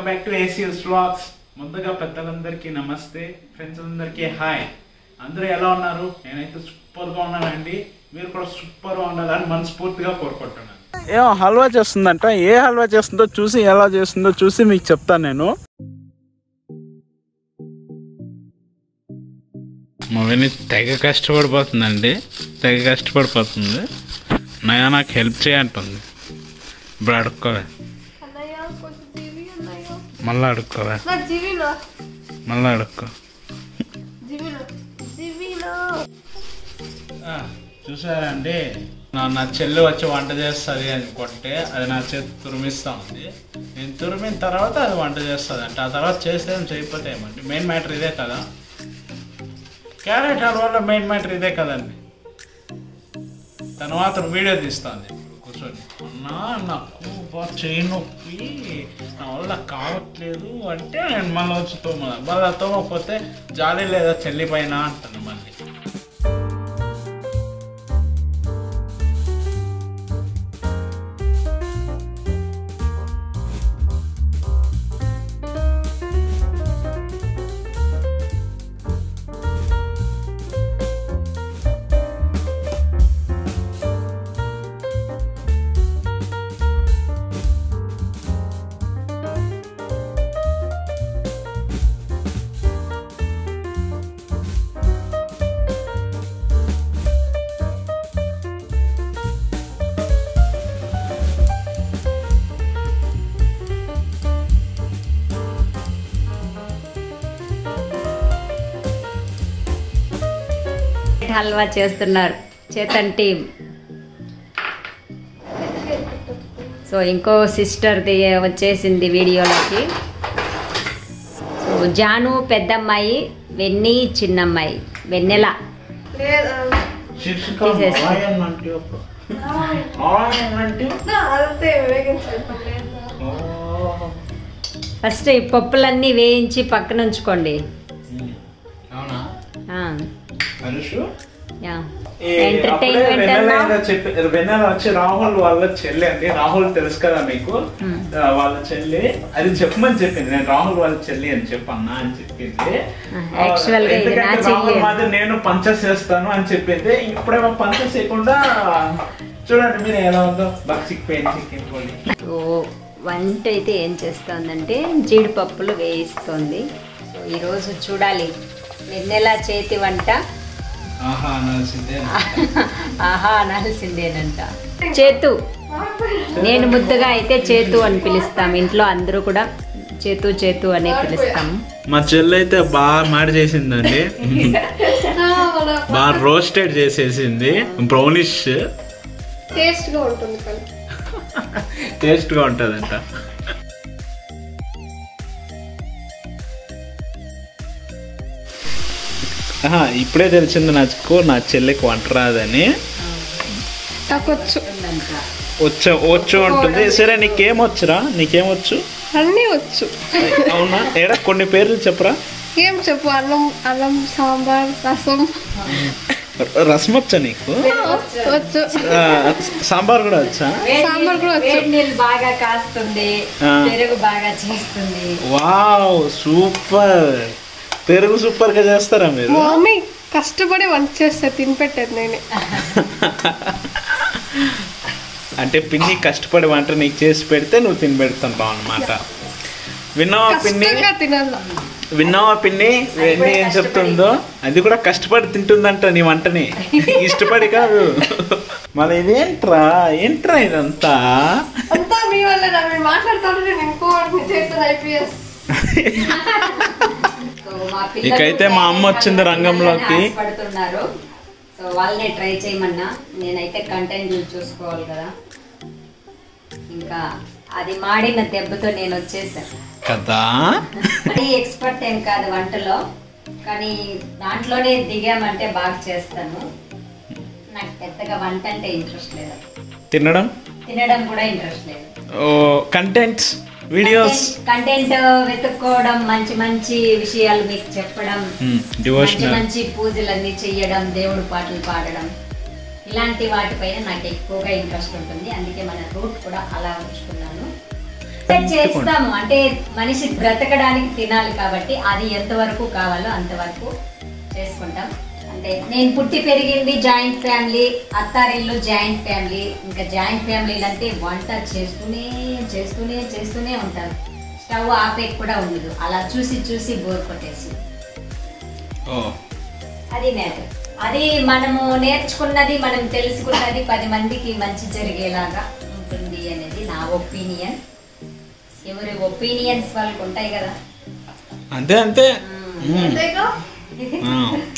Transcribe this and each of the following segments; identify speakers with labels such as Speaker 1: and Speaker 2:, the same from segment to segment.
Speaker 1: Welcome back to ACS vlogs ముందుగా పెద్దలందరికీ నమస్తే ఫ్రెండ్స్ అందరికీ హాయ్ అందరూ ఎలా ఉన్నారు నేనైతే సూపర్ గా ఉన్నానండి మీరు కూడా సూపర్ గా ఉండాలని మనస్ఫూర్తిగా కోరుకుంటున్నాను ఏమో హల్వా చేస్తుందంట ఏ హల్వా చేస్తుందో చూసి ఎలా చేస్తుందో చూసి మీకు చెప్తాను నేను మా విని తెగ కష్టపడిపోతుందండి తెగ కష్టపడిపోతుంది నయా నాకు హెల్ప్ చేయంటుంది ఇప్పుడు అడుక్కోవే
Speaker 2: అన్నయ్య కొంచెం జీవి అన్నయ్య
Speaker 1: మళ్ళీ అడుక్కోవే
Speaker 2: నా జీవినా
Speaker 1: మళ్ళీ అడుక్కో
Speaker 2: జీవినా జీవినా
Speaker 1: చూసారండి నా నా చెల్లి వచ్చి వంట చేస్తుంది అనుకుంటే అది నా చేతి తురిమిస్తూ ఉంది నేను తురిమిన తర్వాత అది వంట చేస్తుంది అంటే ఆ తర్వాత చేస్తే ఏం చేయకపోతే ఏమండి మెయిన్ మ్యాటర్ ఇదే కదా క్యారెట్ హల్వాలో మెయిన్ మ్యాటర్ ఇదే కదండి తను మాత్రం వీడియో తీస్తుంది కూర్చొని అన్నా నాకు బాగా చేయి నొప్పి నా వల్ల కావట్లేదు అంటే నేను మళ్ళీ వచ్చి తోమ మళ్ళీ తోమకపోతే జాలి లేదా చెల్లి పైన అంటాను మళ్ళీ
Speaker 3: హల్వా చేస్తున్నారు చేతన్ టీం సో ఇంకో సిస్టర్ది వచ్చేసింది వీడియోలోకి సో జాను పెద్దమ్మాయి వెన్నీ చిన్నమ్మాయి వెన్నెల
Speaker 2: లేదా
Speaker 3: తీసేసి.
Speaker 2: అదంతే వేగం చెప్పలేదు
Speaker 3: ఫస్ట్ ఈ పప్పులన్నీ వేయించి పక్కన ఉంచుకోండి
Speaker 1: అవునా
Speaker 3: ఆ,
Speaker 1: అనుషు
Speaker 3: యా.
Speaker 1: ఈ
Speaker 3: ఎంటర్టైన్మెంట్
Speaker 1: అప్పుడే వెన్నెల
Speaker 3: అన్నా
Speaker 1: ఏదో చెప్పి వెన్నెల వచ్చి రాహుల్ వాళ్ళ చెల్లి అండి రాహుల్ తెలుసు కదా మీకు
Speaker 3: Hmm.
Speaker 1: ఆ, వాళ్ళ చెల్లి అది చెప్పమని చెప్పింది నేను రాహుల్ వాళ్ళ చెల్లి అని చెప్పన్నా అని చెప్పింది
Speaker 3: Ah, actual గా ఇది నా
Speaker 1: ఎందుకంటే
Speaker 3: చెల్లి.
Speaker 1: రాహుల్ మాది నేను పంచస్ చేస్తాను అని చెప్పింది ఇప్పుడేమో పంచస్ చేయకుండా చూడండి మీరు ఎలా ఉందో బక్సిక్ పెయిన్ చికెన్ పోలి
Speaker 3: సో వంట అయితే ఏం చేస్తోందంటే జీడిపప్పులు వేయిస్తోంది సో ఈరోజు చూడాలి వెన్నెల చేతి వంట
Speaker 1: ఆహా అనాల్సిందే
Speaker 3: ఆహా అనాల్సిందేనంట చేతు నేను ముద్దుగా అయితే చేతు అని పిలుస్తాం ఇంట్లో అందరూ కూడా చేతు చేతు అనే పిలుస్తాము
Speaker 1: మా చెల్లి అయితే బాగా మాడి చేసిందండి బాగా రోస్టెడ్ చేసేసింది బ్రౌనిష్
Speaker 2: టేస్ట్ గా ఉంటుంది కానీ
Speaker 1: టేస్ట్గా ఉంటుందంట ఆహా, ఇప్పుడే తెలిసింది నాకు నా చెల్లికి వంట రాదని
Speaker 2: నాకొచ్చు
Speaker 1: వచ్చు వచ్చు ఉంటుంది సరే నీకేమొచ్చురా నీకేమొచ్చు
Speaker 2: అన్నీ వచ్చు
Speaker 1: అవునా ఏడా కొన్ని పేర్లు చెప్పరా
Speaker 2: ఏం చెప్పు అన్నం అన్నం సాంబార్ రసం
Speaker 1: రసం వచ్చా నీకు
Speaker 2: వచ్చు
Speaker 1: ఆ, సాంబార్ కూడా వచ్చా
Speaker 2: సాంబార్ కూడా వచ్చు.
Speaker 3: వేడి నీళ్ళు బాగా కాస్తుంది
Speaker 1: ఆ.
Speaker 3: పెరుగు బాగా చేస్తుంది
Speaker 1: వావ్ సూపర్ పెరుగు సూపర్ గా చేస్తారా మీరు
Speaker 2: మా మమ్మీ కష్టపడి వంట చేస్తే తిని పెట్టేది నేనే
Speaker 1: అంటే పిన్ని కష్టపడి వంట నీకు చేసి పెడితే నువ్వు తిని పెడుతుంటావు అనమాట విన్నావా పిన్ని
Speaker 2: కష్టంగా తినాల
Speaker 1: విన్నావా పిన్ని వెన్ని ఏం చెప్తుందో అది కూడా కష్టపడి తింటుందంట నీ వంటని ఇష్టపడి కాదు మళ్ళీ ఇదేంట్రా ఏంట్రా ఇదంతా
Speaker 2: అంతా మీ వల్ల మీరు మాట్లాడుతుంటే నేను ఇంకోటి చేస్తాను ఐపీఎస్
Speaker 3: సో మా పిల్లలు
Speaker 1: ఇకైతే మా అమ్మ వచ్చింది రంగంలోకి.
Speaker 3: పడుతున్నారు సో వాళ్ళనే ట్రై చేయమన్నా నేనైతే కంటెంట్ చూసుకోవాలి కదా ఇంకా అది మాడిన దెబ్బతో నేను వచ్చేసాను
Speaker 1: కదా
Speaker 3: అది ఎక్స్పర్ట్ ఏం కాదు వంటలో కానీ దాంట్లోనే దిగామంటే బాగా చేస్తాను నాకు పెద్దగా వంట అంటే ఇంట్రెస్ట్ లేదు
Speaker 1: తినడం
Speaker 3: తినడం కూడా ఇంట్రెస్ట్ లేదు
Speaker 1: ఓ కంటెంట్స్ వీడియోస్
Speaker 3: కంటెంట్ వెతుక్కోవడం మంచి మంచి విషయాలు మీకు చెప్పడం మంచి
Speaker 1: డివోషనల్
Speaker 3: మంచి పూజలన్నీ చెయ్యడం దేవుడు పాటలు పాడడం ఇలాంటి వాటిపైన నాకు ఎక్కువగా ఇంట్రెస్ట్ ఉంటుంది అందుకే మన రూట్ కూడా అలా ఉంచుకున్నాను అంటే చేస్తాము అంటే మనిషి బ్రతకడానికి తినాలి కాబట్టి అది ఎంతవరకు కావాలో అంతవరకు చేసుకుంటాం అంటే నేను పుట్టి పెరిగింది జాయింట్ ఫ్యామిలీ అత్తారిల్లు జాయింట్ ఫ్యామిలీ ఇంకా జాయింట్ ఫ్యామిలీలు అంటే వంట చేస్తూనే చేస్తూనే చేస్తూనే ఉంటారు స్టవ్ ఆపేకి కూడా ఉండదు అలా చూసి చూసి బోర్ కొట్టేసి
Speaker 1: ఓ
Speaker 3: అది మ్యాటర్ అది మనము నేర్చుకున్నది మనం తెలుసుకున్నది పది మందికి మంచి జరిగేలాగా ఉంటుంది అనేది నా ఒపీనియన్ ఎవరి ఒపీనియన్స్ వాళ్ళకు ఉంటాయి కదా
Speaker 1: అంతే అంతే మ్మ్.
Speaker 2: అంతేగా
Speaker 1: ఆ.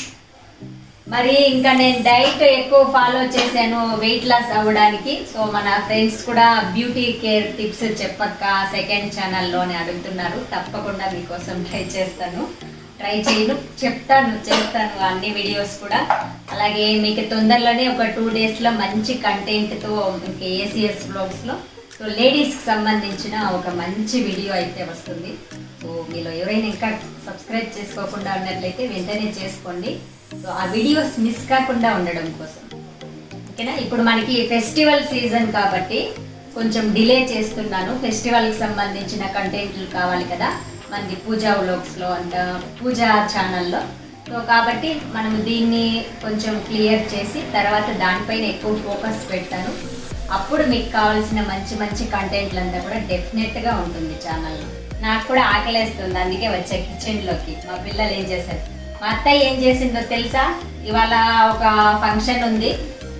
Speaker 3: మరి ఇంకా నేను డైట్ ఎక్కువ ఫాలో చేశాను వెయిట్ లాస్ అవ్వడానికి సో మన ఫ్రెండ్స్ కూడా బ్యూటీ కేర్ టిప్స్ చెప్పక్క సెకండ్ ఛానల్లోనే అడుగుతున్నారు తప్పకుండా మీకోసం ట్రై చేస్తాను ట్రై చేయను చెప్తాను చేస్తాను అన్ని వీడియోస్ కూడా అలాగే మీకు తొందరలోనే ఒక టూ డేస్లో మంచి కంటెంట్తో మీకు ఏసీఎస్ బ్లాగ్స్లో సో లేడీస్కి సంబంధించిన ఒక మంచి వీడియో అయితే వస్తుంది సో మీలో ఎవరైనా ఇంకా సబ్స్క్రైబ్ చేసుకోకుండా ఉన్నట్లయితే వెంటనే చేసుకోండి సో ఆ వీడియోస్ మిస్ కాకుండా ఉండడం కోసం ఓకేనా ఇప్పుడు మనకి ఫెస్టివల్ సీజన్ కాబట్టి కొంచెం డిలే చేస్తున్నాను ఫెస్టివల్కి సంబంధించిన కంటెంట్లు కావాలి కదా మనకి పూజా వ్లాగ్స్లో అంట పూజా ఛానల్లో సో కాబట్టి మనం దీన్ని కొంచెం క్లియర్ చేసి తర్వాత దానిపైన ఎక్కువ ఫోకస్ పెడతాను అప్పుడు మీకు కావాల్సిన మంచి మంచి కంటెంట్లు అంతా కూడా డెఫినెట్గా ఉంటుంది ఛానల్లో నాకు కూడా ఆకలేస్తుంది అందుకే వచ్చా కిచెన్లోకి మా పిల్లలు ఏం చేశారు మా అత్తయ్య ఏం చేసిందో తెలుసా ఇవాళ ఒక ఫంక్షన్ ఉంది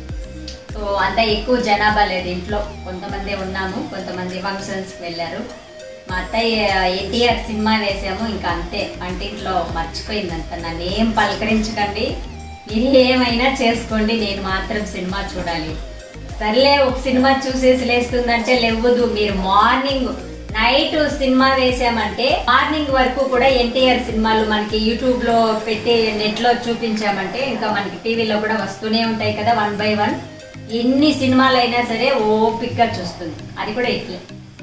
Speaker 3: సో అంత ఎక్కువ జనాభా లేదు ఇంట్లో కొంతమంది ఉన్నాము కొంతమంది ఫంక్షన్స్కి వెళ్ళారు మా అత్తయ్య ఎన్టీఆర్ సినిమా వేసాము ఇంకా అంతే వంటింట్లో మర్చిపోయిందంట నన్ను ఏం పలకరించకండి మీరు ఏమైనా చేసుకోండి నేను మాత్రం సినిమా చూడాలి సర్లే ఒక సినిమా చూసేసి లేస్తుందంటే లేవదు మీరు మార్నింగ్ నైట్ సినిమా వేసామంటే మార్నింగ్ వరకు కూడా ఎన్టీఆర్ సినిమాలు మనకి యూట్యూబ్ లో పెట్టి నెట్ లో చూపించామంటే ఇంకా మనకి టీవీలో కూడా వస్తూనే ఉంటాయి కదా వన్ బై వన్ ఎన్ని సినిమాలు అయినా సరే ఓపిక్గా చూస్తుంది అది కూడా ఇట్లే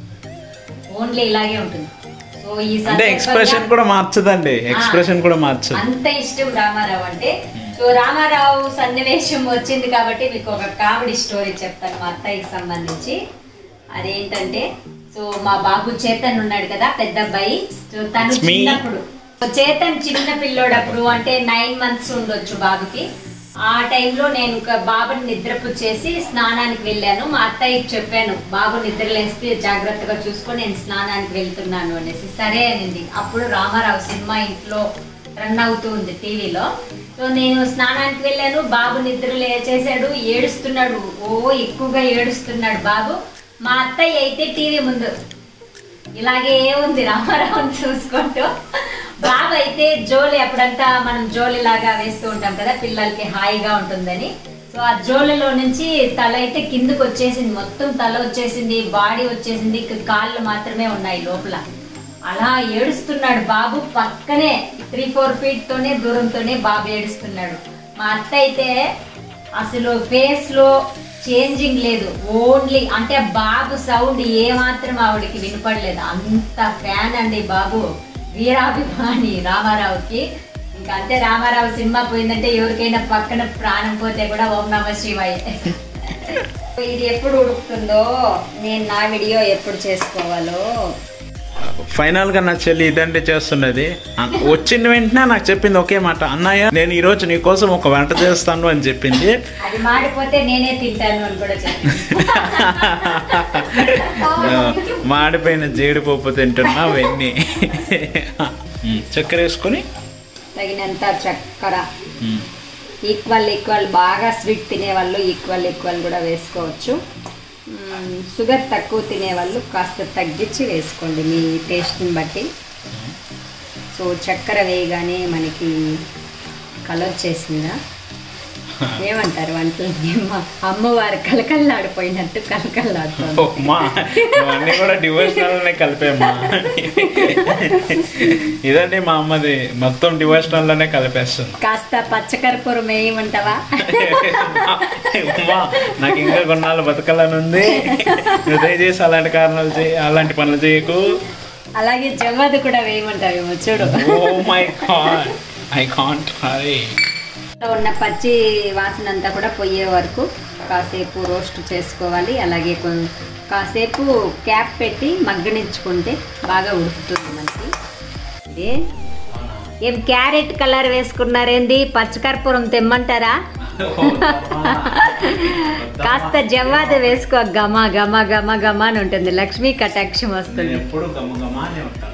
Speaker 3: ఓన్లీ ఇలాగే ఉంటుంది సో ఈ
Speaker 1: అంటే
Speaker 3: సందర్భంగా-
Speaker 1: ఎక్స్ప్రెషన్ కూడా మార్చదండి ఎక్స్ప్రెషన్ కూడా మార్చదు
Speaker 3: అంత ఇష్టం రామారావు అంటే సో రామారావు సన్నివేశం వచ్చింది కాబట్టి మీకు ఒక కామెడీ స్టోరీ చెప్తాను మా అత్తయ్యకి సంబంధించి అదేంటంటే సో మా బాబు చేతన్ ఉన్నాడు కదా పెద్ద అబ్బాయి సో తను
Speaker 1: It's me.
Speaker 3: చిన్నప్పుడు సో చేతన్ చిన్న పిల్లోడప్పుడు అంటే నైన్ మంత్స్ ఉండొచ్చు బాబుకి ఆ టైంలో నేను ఒక బాబుని నిద్రపు చేసి స్నానానికి వెళ్ళాను మా అత్తయ్యకి చెప్పాను బాబు నిద్రలేస్తే జాగ్రత్తగా చూసుకొని నేను స్నానానికి వెళ్తున్నాను అనేసి సరే అనింది అప్పుడు రామారావు సినిమా ఇంట్లో రన్ అవుతూ ఉంది టీవీలో సో నేను స్నానానికి వెళ్ళాను బాబు నిద్ర లేచేసాడు ఏడుస్తున్నాడు ఓ ఎక్కువగా ఏడుస్తున్నాడు బాబు మా అత్తయ్య అయితే టీవీ ముందు ఇలాగే ఉంది రామారావుని చూసుకుంటూ బాబు అయితే జోలి అప్పుడంతా మనం జోలి లాగా వేస్తూ ఉంటాం కదా పిల్లలకి హాయిగా ఉంటుందని సో ఆ జోలిలో నుంచి తల అయితే కిందకు వచ్చేసింది మొత్తం తల వచ్చేసింది బాడీ వచ్చేసింది ఇక కాళ్ళు మాత్రమే ఉన్నాయి లోపల అలా ఏడుస్తున్నాడు బాబు పక్కనే త్రీ ఫోర్ ఫీట్ తోనే దూరంతోనే బాబు ఏడుస్తున్నాడు మా అత్త అయితే అసలు ఫేస్ లో చేంజింగ్ లేదు ఓన్లీ అంటే బాబు సౌండ్ ఏ మాత్రం ఆవిడకి వినపడలేదు అంత ఫ్యాన్ అండి బాబు వీరాభిమాని రామారావుకి ఇంకా అంతే రామారావు సినిమా పోయిందంటే ఎవరికైనా పక్కన ప్రాణం పోతే కూడా ఓం నమ శివాయ ఇది ఎప్పుడు ఉడుకుతుందో నేను నా వీడియో ఎప్పుడు చేసుకోవాలో
Speaker 1: ఫైనల్ గా నా చెల్లి ఇదంటే చేస్తున్నది అన్- వచ్చిన వెంటనే నాకు చెప్పింది ఒకే మాట అన్నయ్య నేను ఈ రోజు నీ కోసం ఒక వంట చేస్తాను అని చెప్పింది
Speaker 3: అది మాడిపోతే నేనే తింటాను అని కూడా చెప్పాను
Speaker 1: మాడిపోయిన జీడిపప్పు తింటున్నా వెన్ని ఉమ్, చక్కెర వేసుకొని
Speaker 3: తగినంత చక్కెర
Speaker 1: ఉమ్,
Speaker 3: ఈక్వల్ ఈక్వల్ బాగా స్వీట్ తినేవాళ్ళు ఈక్వల్ ఈక్వల్ కూడా వేసుకోవచ్చు మ్మ్, షుగర్ తక్కువ తినేవాళ్ళు కాస్త తగ్గించి వేసుకోండి మీ టేస్ట్ని బట్టి సో చక్కెర వేయగానే మనకి కలర్ చేసిందా ఏమంటారు వంటలకి మా అమ్మవారు కలకల్లాడిపోయినట్టు కలకల్లాడుతుంది
Speaker 1: ఓ, మా ఇవన్నీ కూడా డివోషనల్లోనే కలిపామ్మా ఇదండి మా అమ్మది మొత్తం డివోషనల్లోనే కలిపేస్తుంది
Speaker 3: కాస్త పచ్చకర్పూరం వేయమంటావా
Speaker 1: అమ్మా నాకు ఇంకా కొన్నాళ్ళు బతకాలని ఉంది నువ్వు దయచేసి అలాంటి కారణాలు చేయి అలాంటి పనులు చేయకు
Speaker 3: అలాగే జవ్వది కూడా వేయమంటావేమో చూడు
Speaker 1: oh my God I can't hurry
Speaker 3: లో ఉన్న పచ్చి వాసన అంతా కూడా పోయే వరకు కాసేపు రోస్ట్ చేసుకోవాలి అలాగే కొం- కాసేపు క్యాప్ పెట్టి మగ్గనించుకుంటే బాగా ఉడుకుతుంది మనకి ఇది ఏం క్యారెట్ కలర్ వేసుకున్నారేంది పచ్చకర్పూరం తెమ్మంటారా కాస్త జవ్వాద వేసుకో గమ గమ గమ గమ అని ఉంటుంది లక్ష్మీ కటాక్షం
Speaker 1: నేను
Speaker 3: వస్తుంది
Speaker 1: ఎప్పుడు గమగమానే ఉంటాను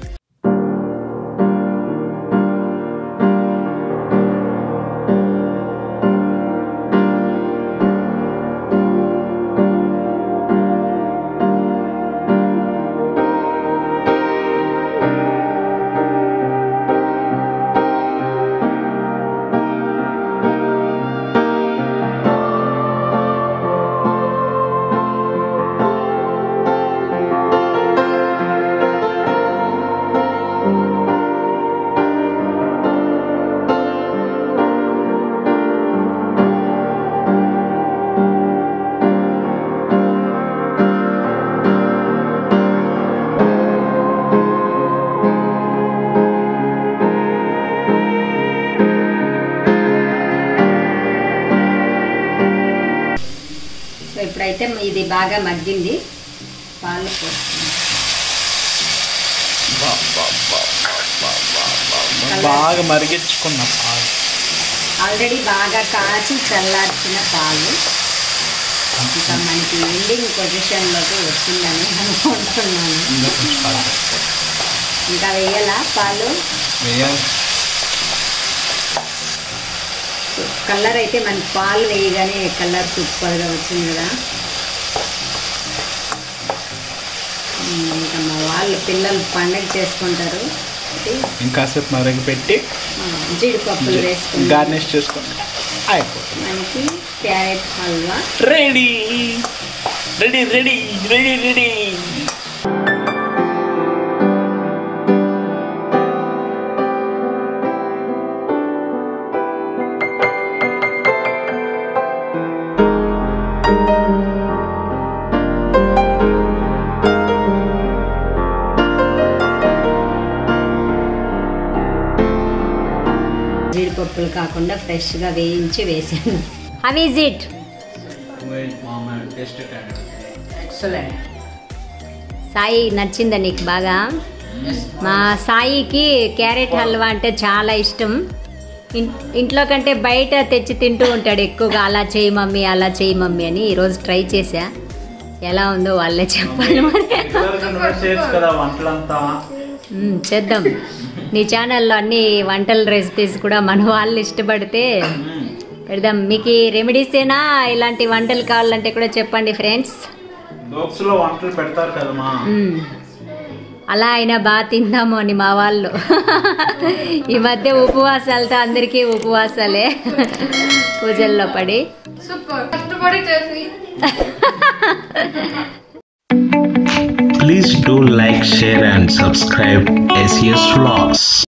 Speaker 3: సో ఇప్పుడైతే ఇది బాగా మగ్గింది పాలు పోస్తున్నాం
Speaker 1: బాగా మరిగించుకున్న పాలు
Speaker 3: ఆల్రెడీ బాగా కాచి చల్లార్చిన పాలు ఇంకా మనకి ఎండింగ్ పొజిషన్లోకి వచ్చిందని అనుకుంటున్నాను
Speaker 1: ఇంకా కొంచెం పాలు పెట్టుకో.
Speaker 3: ఇంకా వేయాలా పాలు
Speaker 1: వేయాలి
Speaker 3: కలర్ అయితే మనకి పాలు వేయగానే కలర్ సూపర్గా వచ్చింది కదా ఉమ్, ఇంకా మా వాళ్ళు పిల్లలు పండగ చేసుకుంటారు ఇది,
Speaker 1: ఇంకాసేపు మరగ పెట్టి
Speaker 3: ఆ, జీడిపప్పులు వేసుకుంటారు
Speaker 1: గార్నిష్ చేసుకోండి అయిపోతుంది
Speaker 3: మనకి carrot halwa
Speaker 1: ready ready ready ready ready
Speaker 3: జీడిపప్పులు కాకుండా ఫ్రెష్గా వేయించి వేసాను how is it
Speaker 1: taste
Speaker 3: excellent Sai నచ్చిందా నీకు బాగా మా సాయికి క్యారెట్ హల్వా అంటే చాలా ఇష్టం ఇన్- ఇంట్లో కంటే బయట తెచ్చి తింటూ ఉంటాడు ఎక్కువగా అలా చేయి మమ్మీ అలా చేయి మమ్మీ అని ఈరోజు ట్రై చేసా ఎలా ఉందో వాళ్ళే చెప్పాలి మరి
Speaker 1: చేయొచ్చు కదా వంటలంతా
Speaker 3: మ్మ్, చేద్దాం నీ ఛానల్లో అన్ని వంటల రెసిపీస్ కూడా మన వాళ్ళు ఇష్టపడితే పెడదాం మీకు రెమెడీస్ ఏనా ఇలాంటి వంటలు కావాలంటే కూడా చెప్పండి ఫ్రెండ్స్
Speaker 1: బాక్స్ లో వంటలు పెడతారు కదమ్మా
Speaker 3: మ్మ్. అలా అయినా బాగా తిందాము అని మా వాళ్ళు ఈ మధ్య ఉపవాసాలతో అందరికీ ఉపవాసాలే పూజల్లో పడి
Speaker 2: సూపర్ కష్టపడి చేసి
Speaker 4: Please do like, share, and subscribe SES Vlogs.